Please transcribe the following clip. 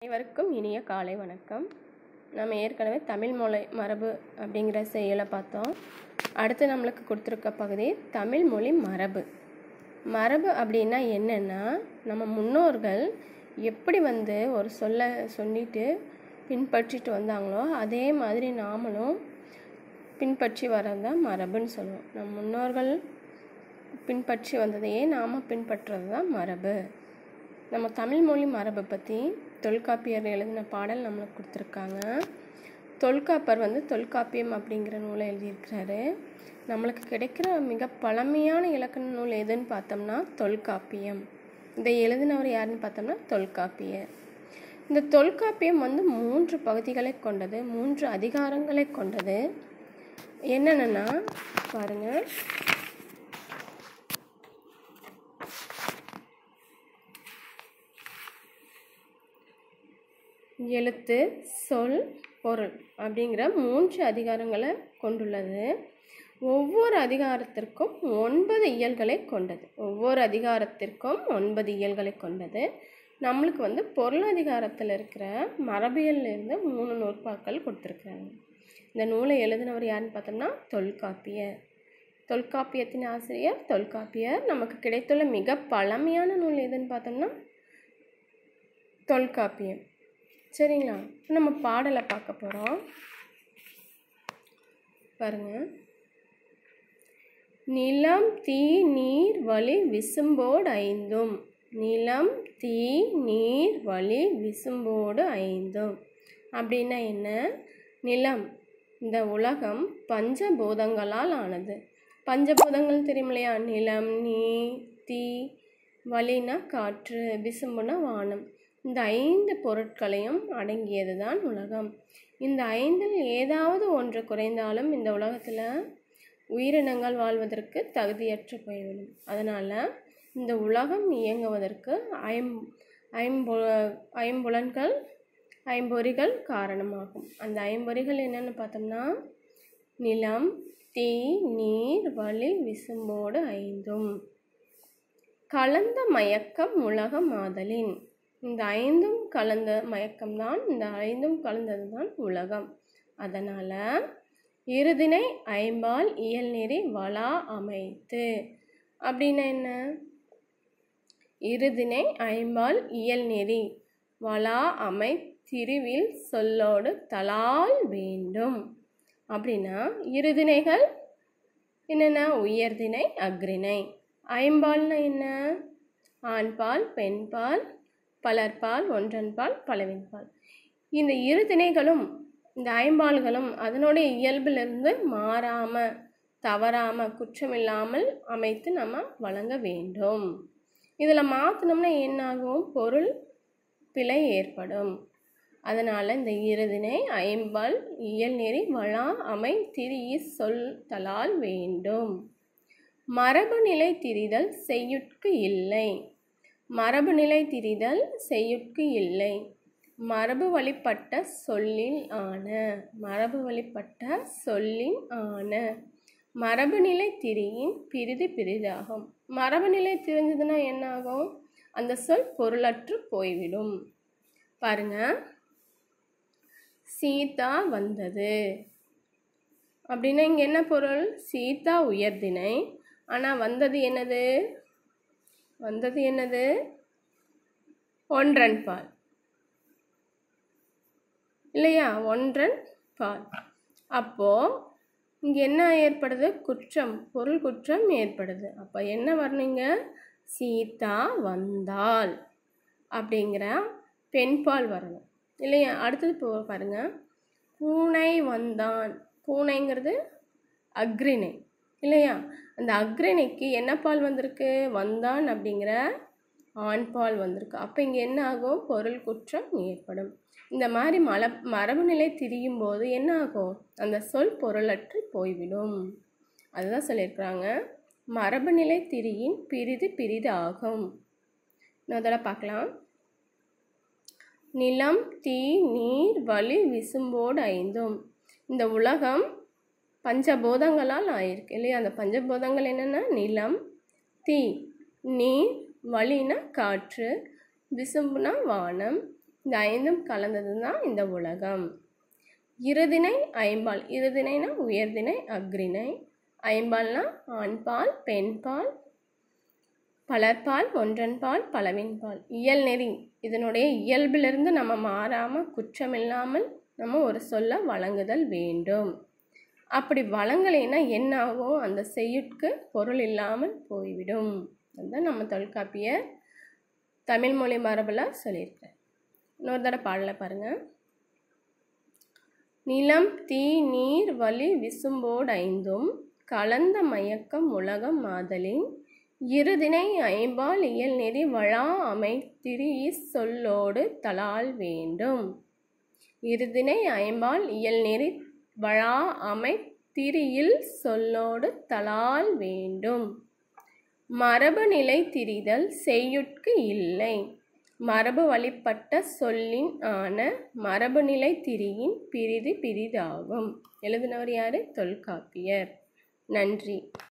அனைவருக்கும் இனிய காலை வணக்கம் நம்ம ஏற்கனவே தமிழ் மொழி மரபு அப்படிங்கிற செயலை பார்த்தோம் அடுத்து நம்மளுக்கு கொடுத்துருக்க பகுதி தமிழ் மொழி மரபு மரபு அப்படின்னா என்னென்னா நம்ம முன்னோர்கள் எப்படி வந்து ஒரு சொல்லை சொல்லிட்டு பின்பற்றிட்டு வந்தாங்களோ அதே மாதிரி நாமளும் பின்பற்றி வர்றது தான் மரபுன்னு சொல்லுவோம் நம் முன்னோர்கள் பின்பற்றி வந்ததையே நாம் பின்பற்றுறது தான் மரபு நம்ம தமிழ் மொழி மரபை பற்றி தொல்காப்பியர் எழுதின பாடல் நம்மளுக்கு கொடுத்துருக்காங்க தொல்காப்பர் வந்து தொல்காப்பியம் அப்படிங்கிற நூலை எழுதியிருக்கிறாரு நம்மளுக்கு கிடைக்கிற மிக பழமையான இலக்கண நூல் எதுன்னு பார்த்தோம்னா தொல்காப்பியம் இதை எழுதினவர் யாருன்னு பார்த்தோம்னா தொல்காப்பியர் இந்த தொல்காப்பியம் வந்து மூன்று பகுதிகளை கொண்டது மூன்று அதிகாரங்களை கொண்டது என்னென்னா பாருங்கள் எழுத்து சொல் பொருள் அப்படிங்கிற மூன்று அதிகாரங்களை கொண்டுள்ளது ஒவ்வொரு அதிகாரத்திற்கும் ஒன்பது இயல்களை கொண்டது ஒவ்வொரு அதிகாரத்திற்கும் ஒன்பது இயல்களை கொண்டது நம்மளுக்கு வந்து பொருள் அதிகாரத்தில் இருக்கிற மரபியல்ல இருந்து மூணு நூற்பாக்கள் கொடுத்துருக்குறாங்க இந்த நூலை எழுதினவர் யாருன்னு பார்த்தோம்னா தொல்காப்பியர் தொல்காப்பியத்தின் ஆசிரியர் தொல்காப்பியர் நமக்கு கிடைத்துள்ள மிக பழமையான நூல் எதுன்னு பார்த்தோம்னா தொல்காப்பியம் சரிங்களா இப்போ நம்ம பாடலை பார்க்க போகிறோம் பாருங்க நிலம் தீ நீர் வழி விசும்போடு ஐந்தும் நிலம் தீ நீர் வழி விசும்போடு ஐந்தும் அப்படின்னா என்ன நிலம் இந்த உலகம் பஞ்சபூதங்களால் ஆனது பஞ்சபூதங்கள் தெரியும் இல்லையா நிலம் நீர் தீ வழினா காற்று விசும்புனா வானம் இந்த ஐந்து பொருட்களையும் அடங்கியது தான் உலகம் இந்த ஐந்தில் ஏதாவது ஒன்று குறைந்தாலும் இந்த உலகத்தில் உயிரினங்கள் வாழ்வதற்கு தகுதியற்று போய்விடும் அதனால் இந்த உலகம் இயங்குவதற்கு ஐம் ஐம்பு ஐம்புலன்கள் ஐம்பொறிகள் காரணமாகும் அந்த ஐம்பொறிகள் என்னென்னு பார்த்தோம்னா நிலம் தீ நீர் வழி விசும்போடு ஐந்தும் கலந்த மயக்கம் உலகம் ஆதலின் இந்த ஐந்தும் கலந்த மயக்கம்தான் இந்த ஐந்தும் கலந்தது தான் உலகம் அதனால் இருதினை ஐம்பால் இயல்நெறி வளா அமைத்து அப்படின்னா என்ன இருதினை ஐம்பால் இயல்நெறி வளா அமை திருவில் சொல்லோடு தலால் வேண்டும் அப்படின்னா இருதினைகள் என்னென்ன உயர்தினை அக்ரிணை ஐம்பால்னா என்ன ஆண்பால் பெண்பால் பலர்பால் ஒன்றன்பால் பலவின்பால் இந்த இரு திணைகளும் இந்த ஐம்பால்களும் அதனுடைய இயல்பிலிருந்து மாறாமல் தவறாமல் குற்றமில்லாமல் அமைத்து நம்ம வழங்க வேண்டும் இதில் மாற்றினோம்னா என்னாகும் பொருள் பிழை ஏற்படும் அதனால் இந்த இருதினை ஐம்பால் இயல் நெறி வளா அமை திரிய சொல் தலால் வேண்டும் மரபு நிலை திரிதல் செய்யுட்கு இல்லை மரபு நிலை திரிதல் செய்யுட்கு இல்லை மரபு வழிபட்ட சொல்லில் ஆன மரபு வழிபட்ட சொல்லின் ஆன மரபு நிலை திரியின் பிரிது பிரிதாகும் மரபு நிலை திரிஞ்சதுன்னா என்ன ஆகும் அந்த சொல் பொருளற்று போய்விடும் பாருங்க சீதா வந்தது அப்படின்னா இங்கே என்ன பொருள் சீதா உயர்தினை ஆனால் வந்தது என்னது வந்தது என்னது ஒன்றன் பால் இல்லையா ஒன்றன் பால் அப்போது இங்கே என்ன ஏற்படுது குற்றம் பொருள் குற்றம் ஏற்படுது அப்போ என்ன வரணுங்க சீதா வந்தாள் அப்படிங்கிற பெண்பால் வரணும் இல்லையா அடுத்தது போ பாருங்க பூனை வந்தான் பூனைங்கிறது அக்ரிணை இல்லையா அந்த அக்ரணிக்கு என்ன பால் வந்திருக்கு வந்தான் அப்படிங்கிற ஆண் பால் வந்திருக்கு அப்போ இங்கே என்ன ஆகும் பொருள் குற்றம் ஏற்படும் இந்த மாதிரி மல மரபு நிலை திரியும் போது என்ன ஆகும் அந்த சொல் பொருளற்று போய்விடும் அதுதான் சொல்லியிருக்கிறாங்க மரபு நிலை திரியின் பிரிது பிரிது ஆகும் இன்னொரு பார்க்கலாம் நிலம் தீ நீர் வலி விசும்போடு ஐந்தும் இந்த உலகம் பஞ்சபூதங்களால் ஆயிருக்கு இல்லையா அந்த பஞ்சபூதங்கள் என்னென்னா நிலம் தீ நீர் வழினா காற்று விசும்புனா வானம் இந்த ஐந்தும் கலந்தது தான் இந்த உலகம் இருதினை ஐம்பால் இருதினைனா உயர்தினை அக்ரிணை ஐம்பால்னா ஆண்பால் பெண்பால் பலர்பால் ஒன்றன்பால் பலவின்பால் இயல் நெறி இதனுடைய இயல்பிலிருந்து நம்ம மாறாமல் குற்றமில்லாமல் நம்ம ஒரு சொல்ல வழங்குதல் வேண்டும் அப்படி வழங்கலைன்னா என்ன ஆகும் அந்த செய்யுட்கு பொருள் இல்லாமல் போய்விடும் அதுதான் நம்ம தொல்காப்பியர் தமிழ் மொழி மரபில் சொல்லியிருக்கேன் இன்னொரு தடவை பாடல பாருங்கள் நிலம் தீ நீர் வலி விசும்போடு ஐந்தும் கலந்த மயக்கம் உலகம் மாதலின் இருதினை ஐம்பால் இயல் நெறி வழா அமைத்திரி சொல்லோடு தலால் வேண்டும் இருதினை ஐம்பால் இயல் நெறி வழா அமைத்திரியில் சொல்லோடு தலால் வேண்டும் மரபு நிலை திரிதல் செய்யுட்கு இல்லை மரபு வழிபட்ட சொல்லின் ஆன மரபு நிலை திரியின் பிரிது பிரிதாகும் எழுதினவர் யாரு தொல்காப்பியர் நன்றி